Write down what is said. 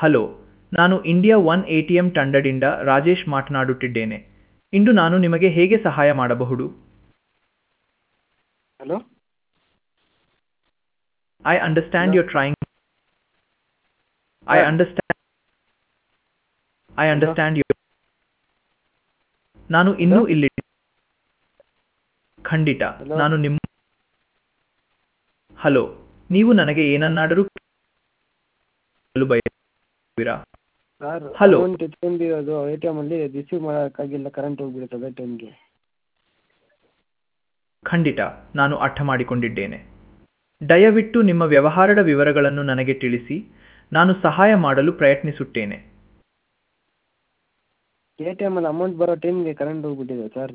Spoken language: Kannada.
ಹಲೋ ನಾನು India one A T M ತಂಡದಿಂದ ರಾಜೇಶ್ ಮಾತನಾಡುತ್ತಿದ್ದೇನೆ ಇಂದು ನಾನು ನಿಮಗೆ ಹೇಗೆ ಸಹಾಯ ಮಾಡಬಹುದು hello I understand your trying I understand I understand you ನಾನು ಇನ್ನೂ ಇಲ್ಲಿ ಖಂಡಿತ Hello? ನಾನು ನಿಮ್ಮ ಹಲೋ ನೀವು ನನಗೆ ಏನನ್ನಾದರೂ ಕೇಳಲು ಬಯಸುತ್ತೀರಾ ಸರ್ Hello? ಅಮೌಂಟ್ ಎತ್ಕೊಂಡಿರೋದು ಎ ಟಿ ಎಮಲ್ಲಿ ರಿಸೀವ್ ಮಾಡೋಕ್ಕಾಗಿಲ್ಲ ಕರೆಂಟ್ ಹೋಗ್ಬಿಡುತ್ತೆ ಅದೇ ಟೈಮ್ಗೆ ಖಂಡಿತ ನಾನು ಅರ್ಥ ಮಾಡಿಕೊಂಡಿದ್ದೇನೆ ದಯವಿಟ್ಟು ನಿಮ್ಮ ವ್ಯವಹಾರದ ವಿವರಗಳನ್ನು ನನಗೆ ತಿಳಿಸಿ ನಾನು ಸಹಾಯ ಮಾಡಲು ಪ್ರಯತ್ನಿಸುತ್ತೇನೆ ಎ ಟಿ ಎಮಲ್ಲಿ ಅಮೌಂಟ್ ಬರೋ ಟೈಮ್ಗೆ ಕರೆಂಟ್ ಹೋಗ್ಬಿಟ್ಟಿದೆ ಸರ್